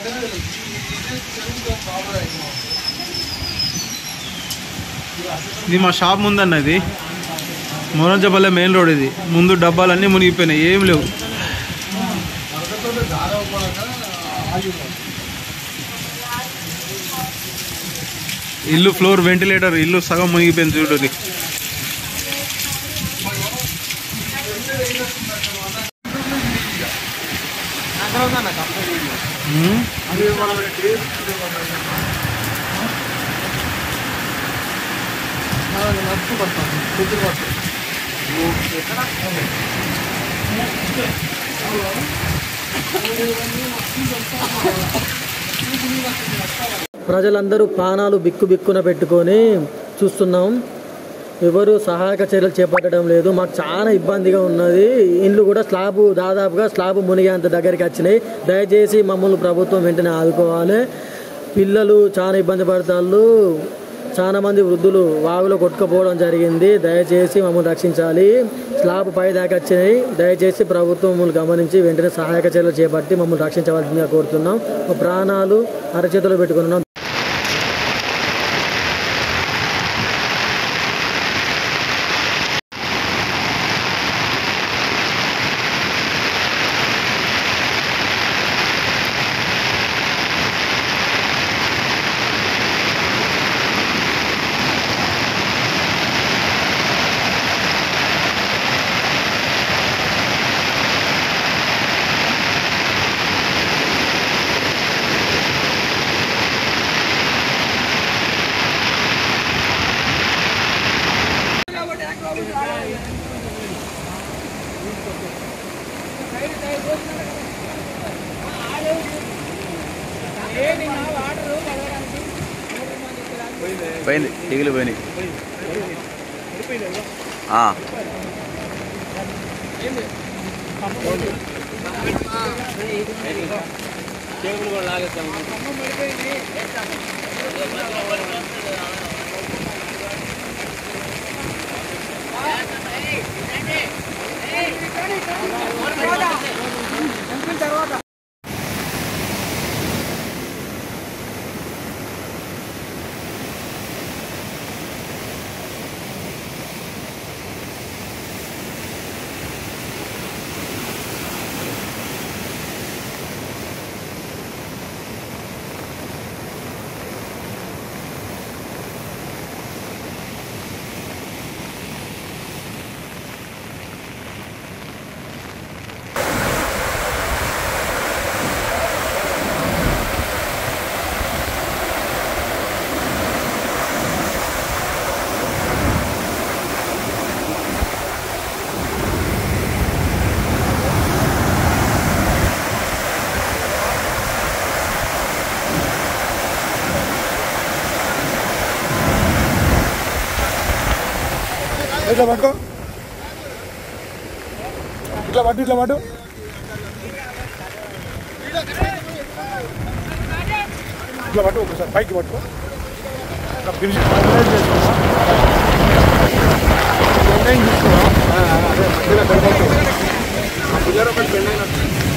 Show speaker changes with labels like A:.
A: ఇది మా షాప్ ముందన్న ఇది మోరంచపల్లె మెయిన్ రోడ్ ఇది ముందు డబ్బాలన్నీ మునిగిపోయినాయి ఏం లేవు ఇల్లు ఫ్లోర్ వెంటిలేటర్ ఇల్లు సగం మునిగిపోయింది చూడండి ఉమ్.
B: ప్రజలందరూ ప్రాణాలు బిక్కు బిక్కున పెట్టుకొని చూస్తున్నాం ఎవరు సహాయక చర్యలు చేపట్టడం లేదు మాకు చాలా ఇబ్బందిగా ఉన్నది ఇండ్లు కూడా స్లాబ్ దాదాపుగా స్లాబ్ మునిగేంత దగ్గరికి వచ్చినాయి దయచేసి మమ్మల్ని ప్రభుత్వం వెంటనే ఆదుకోవాలి పిల్లలు చాలా ఇబ్బంది పడతారు చాలా మంది వృద్ధులు వాగులో కొట్టుకుపోవడం జరిగింది దయచేసి మమ్మల్ని రక్షించాలి స్లాబ్ పై దాకా వచ్చినాయి దయచేసి ప్రభుత్వం మమ్మల్ని గమనించి వెంటనే సహాయక చర్యలు చేపట్టి మమ్మల్ని రక్షించవలసిందిగా కోరుతున్నాం మా ప్రాణాలు అరచేతులు పెట్టుకున్నాం
C: పోయింది దిగులు పోయినాయి ఆ.
D: ఇట్లా పట్టుకో ఇట్లా పట్టు ఇట్లా పట్టు ఇట్లా పట్టు ఒకసారి పైకి పట్టుకో ఇట్లా ఫినిష్ చేసుకోవా తీసుకోవా అదే మధ్యలో పెడతాయి ఆ పుజారో ఒకటి పెళ్ళైనట్టు